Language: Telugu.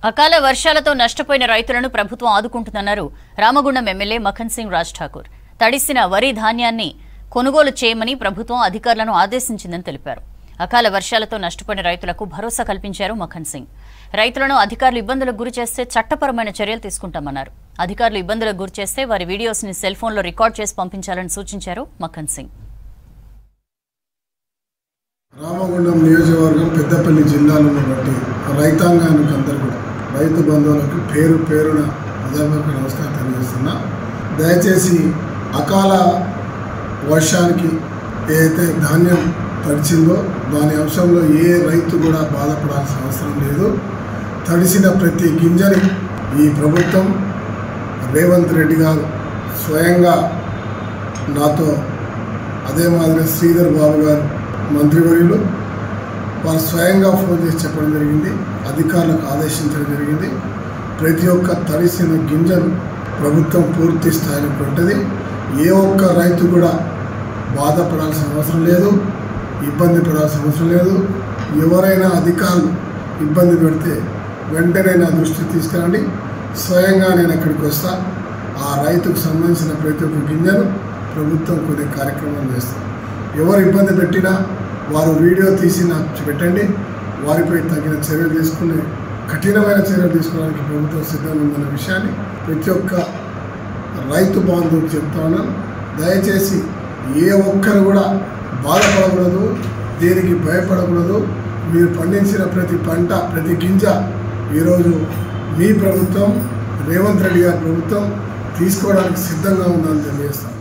అకాల వర్షాలతో నష్టపోయిన రైతులను ప్రభుత్వం ఆదుకుంటుందన్నారు రామగుండం ఎమ్మెల్యే మఖన్ సింగ్ రాజ్ ఠాకూర్ తడిసిన వరి ధాన్యాన్ని కొనుగోలు చేయమని ప్రభుత్వం అధికారులను ఆదేశించిందని తెలిపారు అకాల వర్షాలతో నష్టపోయిన రైతులకు భరోసా కల్పించారు మఖన్ సింగ్ రైతులను అధికారులు ఇబ్బందులకు గురి చేస్తే చట్టపరమైన చర్యలు తీసుకుంటామన్నారు అధికారులు ఇబ్బందులకు గురి చేస్తే వారి వీడియోస్ ని సెల్ ఫోన్లో రికార్డ్ చేసి పంపించాలని సూచించారు మఖన్ సింగ్ రామగుండం నియోజకవర్గం పెద్దపల్లి జిల్లాలో బట్టి రైతాంగానికి అందరు కూడా రైతు బంధువులకు పేరు పేరున హృదయపూర్వక నమస్కారం తెలియజేస్తున్నా దయచేసి అకాల వర్షానికి ఏదైతే ధాన్యం తడిచిందో దాని అంశంలో ఏ రైతు కూడా బాధపడాల్సిన అవసరం లేదు తడిసిన ప్రతి గింజని ఈ ప్రభుత్వం రేవంత్ రెడ్డి గారు స్వయంగా నాతో అదే మాదిరి శ్రీధర్ బాబు గారు మంత్రివర్యులు వారు స్వయంగా ఫోన్ చేసి చెప్పడం జరిగింది అధికారులకు ఆదేశించడం జరిగింది ప్రతి ఒక్క తడిసిన గింజను ప్రభుత్వం పూర్తి స్థాయిలో పెట్టది ఏ ఒక్క రైతు కూడా బాధపడాల్సిన అవసరం లేదు ఇబ్బంది పడాల్సిన అవసరం లేదు ఎవరైనా అధికారులు ఇబ్బంది పెడితే వెంటనే నా దృష్టికి తీసుకురండి స్వయంగా నేను అక్కడికి వస్తా ఆ రైతుకు సంబంధించిన ప్రతి ఒక్క గింజను ప్రభుత్వం కొన్ని కార్యక్రమాలు చేస్తాం ఎవరు ఇబ్బంది పెట్టినా వారు వీడియో తీసి నాకు పెట్టండి వారిపై తగిన చర్యలు తీసుకుని కఠినమైన చర్యలు తీసుకోవడానికి ప్రభుత్వం సిద్ధంగా ఉందన్న విషయాన్ని ప్రతి ఒక్క రైతు బాంధవుకు చెప్తా ఉన్నాను దయచేసి ఏ ఒక్కరు కూడా బాధపడకూడదు దేనికి భయపడకూడదు మీరు పండించిన ప్రతి పంట ప్రతి గింజ ఈరోజు మీ ప్రభుత్వం రేవంత్ రెడ్డి గారి ప్రభుత్వం తీసుకోవడానికి సిద్ధంగా ఉందని తెలియజేస్తాను